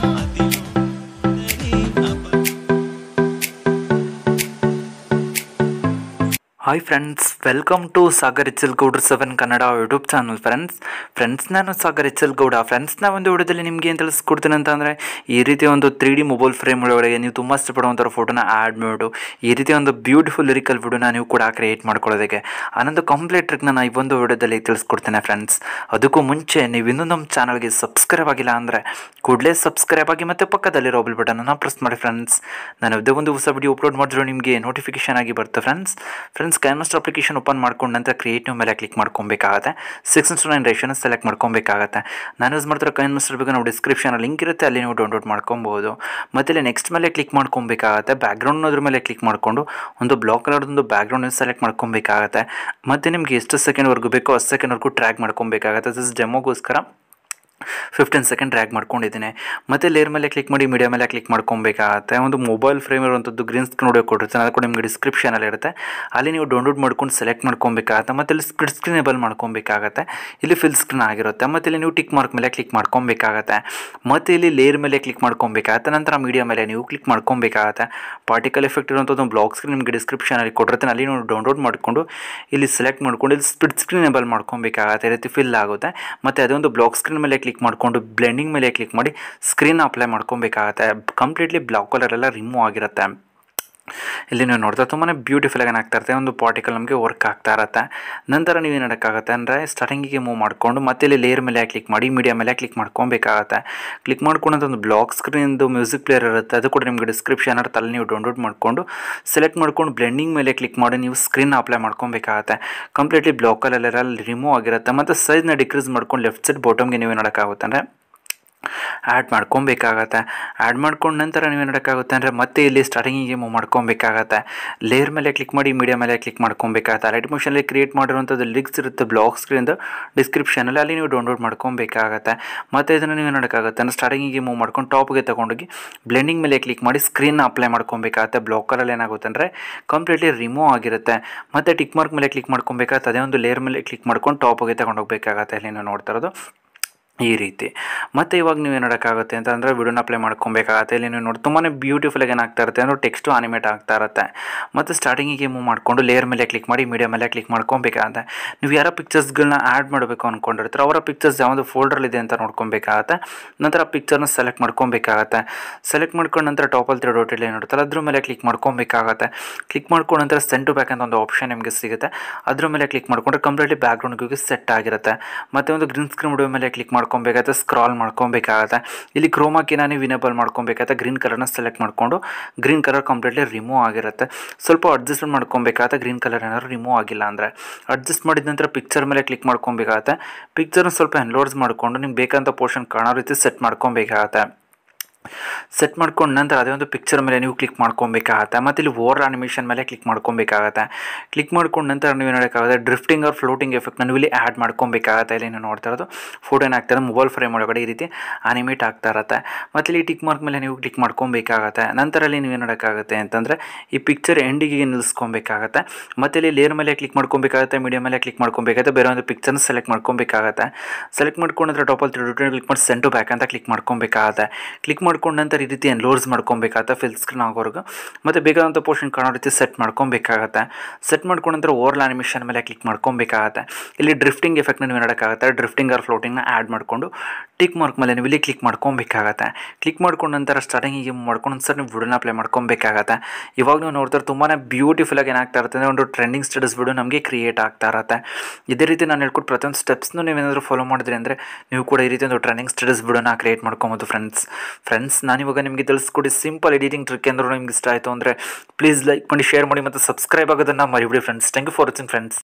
hi friends welcome to Sagar H Gowdra seven Kannada YouTube channel friends friends ನಾನು Sagar H L Gowda friends ನಾ ಒಂದು ವಿಡಿಯೋದಲ್ಲಿ ನಿಮಗೆ ಏನು ತಿಳಿಸ್ಕೊಡ್ತೀನಿ ಅಂತ ಅಂದರೆ ಈ ರೀತಿ ಒಂದು ತ್ರೀ ಡಿ ಮೊಬೈಲ್ ಫ್ರೇಮ್ ಒಳಗಡೆ ನೀವು ತುಂಬ ಇಷ್ಟಪಡುವಂಥ ಫೋಟೋನ ಆ್ಯಡ್ ಮಾಡಿಬಿಟ್ಟು ಈ ರೀತಿ ಒಂದು ಬ್ಯೂಟಿಫುಲ್ ಲಿರಿಕಲ್ ವಿಡಿಯೋನ ನೀವು ಕೂಡ ಕ್ರಿಯೇಟ್ ಮಾಡ್ಕೊಳ್ಳೋದಕ್ಕೆ ಅನ್ನೊಂದು ಕಂಪ್ಲೀಟ್ ಟ್ರಿಕ್ನ ನಾನು ಈ ಒಂದು ವಿಡಿಯೋದಲ್ಲಿ ತಿಳಿಸ್ಕೊಡ್ತೇನೆ ಫ್ರೆಂಡ್ಸ್ ಅದಕ್ಕೂ ಮುಂಚೆ ನೀವು ಇನ್ನೂ ನಮ್ಮ ಚಾನಲ್ಗೆ ಸಬ್ಸ್ಕ್ರೈಬ್ ಆಗಿಲ್ಲ ಅಂದರೆ ಕೂಡಲೇ ಸಬ್ಸ್ಕ್ರೈಬ್ ಆಗಿ ಮತ್ತು ಪಕ್ಕದಲ್ಲಿರೋ ಬೆಲ್ ಬಟನನ್ನು ಪ್ರೆಸ್ ಮಾಡಿ ಫ್ರೆಂಡ್ಸ್ ನಾನು ಯಾವುದೇ ಒಂದು ಹೊಸ ವಿಡಿಯೋ ಅಪ್ಲೋಡ್ ಮಾಡಿದ್ರು ನಿಮಗೆ ನೋಟಿಫಿಕೇಶನ್ ಆಗಿ ಬರುತ್ತೆ ಫ್ರೆಂಡ್ಸ್ ಫ್ರೆಂಡ್ಸ್ ಕ್ಯಾನ್ವಸ್ಟ್ ಅಪ್ಲಿಕೇಶನ್ ಓಪನ್ ಮಾಡ್ಕೊಂಡು ನಂತರ ಕ್ರಿಯೇಟಿವ್ ಮೇಲೆ ಕ್ಲಿಕ್ ಮಾಡ್ಕೊಬೇಕಾಗತ್ತೆ ಸಿಕ್ಸ್ ಇನ್ಸ್ಟು ನೈನ್ ರೇಷನ್ ಸೆಲೆಕ್ಟ್ ಮಾಡ್ಕೊಬೇಕಾಗತ್ತೆ ನಾನು ಯೂಸ್ ಮಾಡ್ತಿರೋ ಕೈನ್ವಸ್ಟರ್ ಬಗ್ಗೆ ನಾವು ಡಿಸ್ಕ್ರಿಪ್ಷನ್ ಲಿಂಕ್ ಇರುತ್ತೆ ಅಲ್ಲಿ ನೀವು ಡೌನ್ಲೋಡ್ ಮಾಡ್ಕೊಬೋದು ಮತ್ತು ಇಲ್ಲಿ ನೆಕ್ಸ್ಟ್ ಮೇಲೆ ಕ್ಲಿಕ್ ಮಾಡ್ಕೊಬೇಕಾಗತ್ತೆ ಬ್ಯಾಕ್ಗ್ರೌಂಡ್ ಅದ್ರ ಮೇಲೆ ಕ್ಲಿಕ್ ಮಾಡಿಕೊಂಡು ಒಂದು ಬ್ಲಾಕ್ ಕಲರ್ದೊಂದು ಬ್ಯಾಕ್ಗ್ರೌಂಡ್ ಸೆಲೆಕ್ಟ್ ಮಾಡ್ಕೊಬೇಕಾಗತ್ತೆ ಮತ್ತು ನಿಮಗೆ ಎಷ್ಟು ಸೆಕೆಂಡ್ವರೆಗೂ ಬೇಕೋ ಅಷ್ಟು ಸೆಕೆಂಡ್ವರೆಗೂ ಟ್ರ್ಯಾಕ್ ಮಾಡ್ಕೊಬೇಕಾಗತ್ತೆ ಜಸ್ಟ್ ಡೆಮೋಗೋಸ್ಕರ ಫಿಫ್ಟೀನ್ ಸೆಕೆಂಡ್ ಡ್ರ್ಯಾಗ್ ಮಾಡ್ಕೊಂಡಿದ್ದೀನಿ ಮತ್ತು ಲೇರ್ ಮೇಲೆ ಕ್ಲಿಕ್ ಮಾಡಿ ಮೀಡಿಯಾ ಮೇಲೆ ಕ್ಲಿಕ್ ಮಾಡ್ಕೊಬೇಕಾಗತ್ತೆ ಒಂದು ಮೊಬೈಲ್ ಫ್ರೇಮ್ ಇರುವಂಥದ್ದು ಗ್ರೀನ್ ಸ್ಕ್ರೀನ್ ಹೊಡೆಯೋ ಕೊಟ್ಟಿರ್ತೀನಿ ಅದು ಕೂಡ ನಿಮಗೆ ಡಿಸ್ಕ್ರಿಪ್ಷನಲ್ಲಿ ಇರುತ್ತೆ ಅಲ್ಲಿ ನೀವು ಡೌನ್ಲೋಡ್ ಮಾಡ್ಕೊಂಡು ಸೆಲೆಕ್ಟ್ ಮಾಡ್ಕೊಬೇಕಾಗತ್ತೆ ಮತ್ತು ಇಲ್ಲಿ ಸ್ಪ್ಲಿಟ್ ಸ್ಕ್ರೀನೇಬಲ್ ಮಾಡ್ಕೊಬೇಕಾಗತ್ತೆ ಇಲ್ಲಿ ಫಿಲ್ ಸ್ಕ್ರೀನ್ ಆಗಿರುತ್ತೆ ಮತ್ತು ಇಲ್ಲಿ ನೀವು ಟಿಕ್ ಮಾರ್ಕ್ ಮೇಲೆ ಕ್ಲಿಕ್ ಮಾಡ್ಕೊಬೇಕಾಗತ್ತೆ ಮತ್ತು ಇಲ್ಲಿ ಲೇರ್ ಮೇಲೆ ಕ್ಲಿಕ್ ಮಾಡ್ಕೊಬೇಕಾಗತ್ತೆ ನಂತರ ಮೀಡಿಯಾ ಮೇಲೆ ನೀವು ಕ್ಲಿಕ್ ಮಾಡ್ಕೊಬೇಕಾಗತ್ತೆ ಪಾರ್ಟಿಕಲ್ ಎಫೆಕ್ಟ್ ಇರುವಂಥದ್ದು ಬ್ಲಾಕ್ ಸ್ಕ್ರೀನ್ ನಿಮಗೆ ಡಿಸ್ಕ್ರಿಪ್ಷನಲ್ಲಿ ಕೊಟ್ಟಿರ್ತೀನಿ ಅಲ್ಲಿ ನೀವು ಡೌನ್ಲೋಡ್ ಮಾಡಿಕೊಂಡು ಇಲ್ಲಿ ಸೆಲೆಕ್ಟ್ ಮಾಡ್ಕೊಂಡು ಇಲ್ಲಿ ಸ್ಪ್ಲಿಟ್ ಸ್ಕ್ರೀನೇಬಲ್ ಮಾಡ್ಕೊಬೇಕಾಗತ್ತೆ ಈ ರೀತಿ ಫಿಲ್ ಆಗುತ್ತೆ ಮತ್ತು ಅದೊಂದು ಬ್ಲಾಕ್ ಸ್ಕ್ರೀನ್ ಮೇಲೆ ಕ್ಲಿಕ್ ಮಾಡಿಕೊಂಡು ಬ್ಲೆಂಡಿಂಗ್ ಮೇಲೆ ಕ್ಲಿಕ್ ಮಾಡಿ ಸ್ಕ್ರೀನ್ ಅಪ್ಲೈ ಮಾಡ್ಕೊಬೇಕಾಗತ್ತೆ ಕಂಪ್ಲೀಟ್ಲಿ ಬ್ಲಾಕ್ ಕಲರ್ ಎಲ್ಲ ರಿಮೂವ್ ಆಗಿರುತ್ತೆ ಇಲ್ಲಿ ನೀವು ನೋಡ್ತಾ ತುಂಬಾ ಬ್ಯೂಟಿಫುಲ್ ಆಗಿ ಆಗ್ತಾ ಇರುತ್ತೆ ಒಂದು ಪಾರ್ಟಿಕಲ್ ನಮಗೆ ವರ್ಕ್ ಆಗ್ತಾ ಇರುತ್ತೆ ನಂತರ ನೀವು ಏನು ಮಾಡೋಕ್ಕಾಗತ್ತೆ ಅಂದರೆ ಸ್ಟಾರ್ಟಿಂಗಿಗೆ ಮೂವ್ ಮಾಡಿಕೊಂಡು ಮತ್ತೆ ಇಲ್ಲಿ ಲೇಯರ್ ಮೇಲೆ ಕ್ಲಿಕ್ ಮಾಡಿ ಮೀಡಿಯಾ ಮೇಲೆ ಕ್ಲಿಕ್ ಮಾಡ್ಕೊಬೇಕಾಗತ್ತೆ ಕ್ಲಿಕ್ ಮಾಡ್ಕೊಂಡು ಒಂದು ಬ್ಲಾಕ್ ಸ್ಕ್ರೀನ್ದು ಮ್ಯೂಸಿಕ್ ಪ್ಲೇಯರ್ ಇರುತ್ತೆ ಅದು ಕೂಡ ನಿಮಗೆ ಡಿಸ್ಕ್ರಿಪ್ಷನ್ ಇರುತ್ತೆ ಅಲ್ಲಿ ನೀವು ಡೌನ್ಲೋಡ್ ಮಾಡಿಕೊಂಡು ಸೆಲೆಕ್ಟ್ ಮಾಡ್ಕೊಂಡು ಬ್ಲೆಂಡಿಂಗ್ ಮೇಲೆ ಕ್ಲಿಕ್ ಮಾಡಿ ನೀವು ಸ್ಕ್ರೀನ್ ಅಪ್ಲೈ ಮಾಡ್ಕೊಬೇಕಾಗತ್ತೆ ಕಂಪ್ಲೀಟ್ಲಿ ಬ್ಲಾಕಲ್ಲೆಲ್ಲ ರಿಮೂವ್ ಆಗಿರುತ್ತೆ ಮತ್ತು ಸೈಜ್ನ ಡಿಕ್ರೀಸ್ ಮಾಡ್ಕೊಂಡು ಲೆಫ್ಟ್ ಸೈಡ್ ಬಾಟಮ್ಗೆ ನೀವು ನೋಡೋಕ್ಕಾಗುತ್ತೆ ಅಂದರೆ ಆ್ಯಡ್ ಮಾಡ್ಕೊಬೇಕಾಗತ್ತೆ ಆ್ಯಡ್ ಮಾಡ್ಕೊಂಡು ನಂತರ ನೀವು ನೋಡೋಕ್ಕಾಗುತ್ತೆ ಅಂದರೆ ಮತ್ತೆ ಇಲ್ಲಿ ಸ್ಟಾರ್ಟಿಂಗಿಗೆ ಮೂವ್ ಮಾಡ್ಕೊಬೇಕಾಗತ್ತೆ ಲೇಯರ್ ಮೇಲೆ ಕ್ಲಿಕ್ ಮಾಡಿ ಮೀಡಿಯಾ ಮೇಲೆ ಕ್ಲಿಕ್ ಮಾಡ್ಕೊಬೇಕಾಗತ್ತೆ ರೈಟ್ ಮೋಷನಲ್ಲಿ ಕ್ರಿಯೇಟ್ ಮಾಡಿರುವಂಥದ್ದು ಲಿಂಕ್ಸ್ ಇರುತ್ತೆ ಬ್ಲಾಕ್ ಸ್ಕ್ರೀನ್ದು ಡಿಸ್ಕ್ರಿಪ್ಷನಲ್ಲಿ ಅಲ್ಲಿ ನೀವು ಡೌನ್ಲೋಡ್ ಮಾಡ್ಕೊಬೇಕಾಗತ್ತೆ ಮತ್ತು ಇದನ್ನು ನೀವು ನೋಡೋಕ್ಕಾಗುತ್ತೆ ಅಂದರೆ ಸ್ಟಾರ್ಟಿಂಗಿಗೆ ಮೂವ್ ಮಾಡ್ಕೊಂಡು ಟಾಪ್ಗೆ ತೊಗೊಂಡೋಗಿ ಬ್ಲೆಂಡಿಂಗ್ ಮೇಲೆ ಕ್ಲಿಕ್ ಮಾಡಿ ಸ್ಕ್ರೀನ್ನ ಅಪ್ಲೈ ಮಾಡ್ಕೊಬೇಕಾಗತ್ತೆ ಬ್ಲಾಕರಲ್ಲಿ ಏನಾಗುತ್ತೆ ಅಂದರೆ ಕಂಪ್ಲೀಟ್ಲಿ ರಿಮೂವ್ ಆಗಿರುತ್ತೆ ಮತ್ತು ಟಿಕ್ ಮಾರ್ಕ್ ಮೇಲೆ ಕ್ಲಿಕ್ ಮಾಡ್ಕೊಬೇಕಾಗತ್ತೆ ಅದೇ ಒಂದು ಲೇಯರ್ ಮೇಲೆ ಕ್ಲಿಕ್ ಮಾಡ್ಕೊಂಡು ಟಾಪ್ಗೆ ತೊಗೊಂಡೋಗ್ಬೇಕಾಗತ್ತೆ ಅಲ್ಲಿ ನೀವು ನೋಡ್ತಾ ಇರೋದು ಈ ರೀತಿ ಮತ್ತು ಇವಾಗ ನೀವು ಏನು ಮಾಡೋಕ್ಕಾಗುತ್ತೆ ಅಂತ ಅಂದರೆ ವಿಡಿಯೋನ ಅಪ್ಲೈ ಮಾಡ್ಕೊಬೇಕಾಗತ್ತೆ ಇಲ್ಲಿ ನೀವು ನೋಡಿ ತುಂಬಾ ಬ್ಯೂಟಿಫುಲ್ ಆಗಿ ಏನಾಗ್ತಾ ಇರುತ್ತೆ ಅಂದರೆ ಟೆಕ್ಸ್ಟು ಅನಿಮೇಟ್ ಆಗ್ತಾ ಇರುತ್ತೆ ಮತ್ತು ಸ್ಟಾರ್ಟಿಂಗಿಗೆ ಮೂವ್ ಮಾಡಿಕೊಂಡು ಲೇಯರ್ ಮೇಲೆ ಕ್ಲಿಕ್ ಮಾಡಿ ಮೀಡಿಯಾ ಮೇಲೆ ಕ್ಲಿಕ್ ಮಾಡ್ಕೊಬೇಕಾಗತ್ತೆ ನೀವು ಯಾರೋ ಪಿಕ್ಚರ್ಸ್ಗಳನ್ನ ಆ್ಯಡ್ ಮಾಡಬೇಕು ಅಂದ್ಕೊಂಡಿರ್ತಾರೆ ಅವರ ಪಿಕ್ಚರ್ಸ್ ಯಾವುದು ಫೋಲ್ಡ್ರಲ್ಲಿದೆ ಅಂತ ನೋಡ್ಕೊಬೇಕಾಗತ್ತೆ ನಂತರ ಪಿಕ್ಚರ್ನ ಸೆಲೆಕ್ಟ್ ಮಾಡ್ಕೊಬೇಕಾಗತ್ತೆ ಸೆಲೆಕ್ಟ್ ಮಾಡ್ಕೊಂಡು ನಂತರ ಟಾಪಲ್ಲಿ ತ್ರೀ ಡೋಟ್ ಏನು ಇರುತ್ತಲ್ಲ ಅದ್ರ ಮೇಲೆ ಕ್ಲಿಕ್ ಮಾಡ್ಕೊಬೇಕಾಗತ್ತೆ ಕ್ಲಿಕ್ ಮಾಡ್ಕೊಂಡು ನಂತರ ಸೆಂಟ್ ಟು ಬ್ಯಾಕ್ ಅಂತ ಒಂದು ಆಪ್ಷನ್ ನಿಮಗೆ ಸಿಗುತ್ತೆ ಅದ್ರ ಮೇಲೆ ಕ್ಲಿಕ್ ಮಾಡ್ಕೊಂಡ್ರೆ ಕಂಪ್ಲೀಟ್ಲಿ ಬ್ಯಾಕ್ಗ್ರೌಂಡ್ಗೆ ಸೆಟ್ ಆಗಿರುತ್ತೆ ಮತ್ತು ಒಂದು ಗ್ರೀನ್ ಸ್ಕ್ರೀನ್ ವಿಡಿಯೋ ಮೇಲೆ ಕ್ಲಿಕ್ ಮಾಡ್ಕೊಬೇಕಾಗತ್ತೆ ಸ್ಕ್ರಾಲ್ ಮಾಡ್ಕೊಬೇಕಾಗತ್ತೆ ಇಲ್ಲಿ ಕ್ರೋಮಾಕಿನ ನೀವು ವಿನೇಬಲ್ ಮಾಡ್ಕೊಬೇಕಾಗತ್ತೆ ಗ್ರೀನ್ ಕಲರ್ನ ಸೆಲೆಕ್ಟ್ ಮಾಡಿಕೊಂಡು ಗ್ರೀನ್ ಕಲರ್ ಕಂಪ್ಲೀಟ್ಲಿ ರಿಮೂವ್ ಆಗಿರುತ್ತೆ ಸ್ವಲ್ಪ ಅಡ್ಜಸ್ಟ್ಮೆಂಟ್ ಮಾಡ್ಕೊಬೇಕಾಗತ್ತೆ ಗ್ರೀನ್ ಕಲರ್ ಏನಾದ್ರು ರಿಮೂವ್ ಆಗಿಲ್ಲ ಅಂದರೆ ಅಡ್ಜಸ್ಟ್ ಮಾಡಿದ ನಂತರ ಪಿಕ್ಚರ್ ಮೇಲೆ ಕ್ಲಿಕ್ ಮಾಡ್ಕೊಬೇಕಾಗತ್ತೆ ಪಿಕ್ಚರ್ನ ಸ್ವಲ್ಪ ಎನ್ಲೋಡ್ಸ್ ಮಾಡಿಕೊಂಡು ನಿಮ್ಗೆ ಬೇಕಂತ ಪೋರ್ಷನ್ ಕಾಣೋ ರೀತಿ ಸೆಟ್ ಮಾಡ್ಕೊಬೇಕಾಗತ್ತೆ ಸೆಟ್ ಮಾಡ್ಕೊಂಡು ನಂತರ ಅದೇ ಒಂದು ಪಿಕ್ಚರ್ ಮೇಲೆ ನೀವು ಕ್ಲಿಕ್ ಮಾಡ್ಕೊಬೇಕಾಗತ್ತೆ ಮತ್ತು ಇಲ್ಲಿ ಓವರ್ ಅನಿಮೇಷನ್ ಮೇಲೆ ಕ್ಲಿಕ್ ಮಾಡ್ಕೊಬೇಕಾಗತ್ತೆ ಕ್ಲಿಕ್ ಮಾಡ್ಕೊಂಡು ನಂತರ ನೀವು ನೋಡೋಕ್ಕಾಗುತ್ತೆ ಡ್ರಿಫ್ಟಿಂಗ್ ಆರ್ ಫ್ಲೋಟಿಂಗ್ ಎಫೆಕ್ಟ್ನ ನೀವು ಇಲ್ಲಿ ಆ್ಯಡ್ ಮಾಡ್ಕೊಬೇಕಾಗತ್ತೆ ಇಲ್ಲಿ ನೀವು ನೋಡ್ತಾ ಇರೋದು ಫೋಟೋ ಏನಾಗ್ತಾ ಇರೋದು ಮೊಬೈಲ್ ಫ್ರೇಮ್ ಒಳಗಡೆ ಈ ರೀತಿ ಅನಿಮೇಟ್ ಆಗ್ತಾ ಇರುತ್ತೆ ಮತ್ತು ಇಲ್ಲಿ ಟಿಕ್ ಮಾರ್ಕ್ ಮೇಲೆ ನೀವು ಕ್ಲಿಕ್ ಮಾಡ್ಕೊಬೇಕಾಗತ್ತೆ ನಂತರ ಅಲ್ಲಿ ನೀವು ಏನು ನೋಡೋಕ್ಕಾಗುತ್ತೆ ಅಂತಂದರೆ ಈ ಪಿಕ್ಚರ್ ಎಂಡಿಗೆ ನಿಲ್ಲಿಸ್ಕೊಬೇಕಾಗತ್ತೆ ಮತ್ತು ಇಲ್ಲಿ ಲೇಯರ್ ಮೇಲೆ ಕ್ಲಿಕ್ ಮಾಡ್ಕೊಬೇಕಾಗತ್ತೆ ಮೀಡಿಯಾ ಮೇಲೆ ಕ್ಲಿಕ್ ಮಾಡ್ಕೊಬೇಕಾಗತ್ತೆ ಬೇರೆ ಒಂದು ಪಿಕ್ಚರ್ನ ಸೆಲೆಕ್ಟ್ ಮಾಡ್ಕೊಬೇಕಾಗತ್ತೆ ಸೆಲೆಕ್ಟ್ ಮಾಡ್ಕೊಂಡ್ರೆ ಟಾಪಲ್ಲಿ ತ್ರೀ ಕ್ಲಿಕ್ ಮಾಡಿ ಸೆಂಟು ಬ್ಯಾಕ್ ಅಂತ ಕ್ಲಿಕ್ ಮಾಡ್ಕೊಬೇಕಾಗತ್ತೆ ಕ್ಲಿಕ್ ಮಾಡ್ಕೊಂಡು ನಂತರ ಈ ರೀತಿ ಎನ್ಲೋಡ್ಸ್ ಮಾಡ್ಕೊಬೇಕಾಗತ್ತೆ ಫಿಲ್ ಸ್ಕ್ರೀನ್ ಆಗೋರ್ಗು ಮತ್ತು ಬೇಕಾದಂಥ ಪೋರ್ಷನ್ ಕಾಣೋ ರೀತಿ ಸೆಟ್ ಮಾಡ್ಕೊಬೇಕಾಗತ್ತೆ ಸೆಟ್ ಮಾಡ್ಕೊಂಡ ನಂತರ ಓವರ್ಲ್ ಅನಿಮೇಷನ್ ಮೇಲೆ ಕ್ಲಿಕ್ ಮಾಡ್ಕೊಬೇಕಾಗತ್ತೆ ಇಲ್ಲಿ ಡ್ರಿಫ್ಟಿಂಗ್ ಎಫೆಕ್ಟ್ನ ನೀವು ನೋಡೋಕ್ಕಾಗತ್ತೆ ಡ್ರಿಫ್ಟಿಂಗ್ ಆರ್ ಫ್ಲೋಟಿಂಗ್ನ ಆ್ಯಡ್ ಮಾಡಿಕೊಂಡು ಟಿಕ್ ಮಾರ್ಕ್ ಮೇಲೆ ನೀವು ಇಲ್ಲಿ ಕ್ಲಿಕ್ ಮಾಡ್ಕೊಬೇಕಾಗತ್ತೆ ಕ್ಲಿಕ್ ಮಾಡ್ಕೊಂಡು ನಂತರ ಸ್ಟಾರ್ಟಿಂಗಿಗೆ ಮಾಡ್ಕೊಂಡು ಒಂದು ಸರ್ ನೀವು ವಿಡಿಯೋನ ಅಪ್ಲೈ ಮಾಡ್ಕೊಬೇಕಾಗತ್ತೆ ಇವಾಗ ನೀವು ನೋಡ್ತಾರೆ ತುಂಬಾ ಬ್ಯೂಟಿಫುಲ್ ಆಗಿ ಏನಾಗ್ತಾ ಇರುತ್ತೆ ಅಂದರೆ ಒಂದು ಟ್ರೆಂಡಿಂಗ್ ಸ್ಟೇಟಸ್ ವಿಡಿಯೋ ನಮಗೆ ಕ್ರಿಯೇಟ್ ಆಗ್ತಾ ಇರುತ್ತೆ ಇದೇ ರೀತಿ ನಾನು ಹೇಳ್ಕೊಟ್ಟು ಪ್ರತಿಯೊಂದು ಸ್ಟೆಪ್ಸ್ನು ನೀವೇನಾದರೂ ಫಾಲೋ ಮಾಡಿದ್ರಿ ಅಂದರೆ ನೀವು ಕೂಡ ಈ ರೀತಿ ಒಂದು ಟ್ರೆಂಡಿಂಗ್ ಸ್ಟೇಟಸ್ ವಿಡಿಯೋನ ಕ್ರಿಯೇಟ್ ಮಾಡ್ಕೊಬೋದು ಫ್ರೆಂಡ್ಸ್ ಫ್ರೆಂಡ್ಸ್ ನಾನಿವಾಗ ನಿಮಗೆ ತಿಳಿಸ್ಕೊಡಿ ಸಿಂಪಲ್ ಎಡಿಟಿಂಗ್ ಟ್ರಿಕ್ ಏನಾದ್ರು ನಿಮ್ಗೆ ಇಷ್ಟ ಆಯಿತು ಅಂದರೆ ಪ್ಲೀಸ್ ಲೈಕ್ ಮಾಡಿ ಶೇರ್ ಮಾಡಿ ಮತ್ತು ಸಬ್ಸ್ಕ್ರೈಬ್ ಆಗೋದನ್ನು ಮರಿಬಿಡಿ friends thank you for watching friends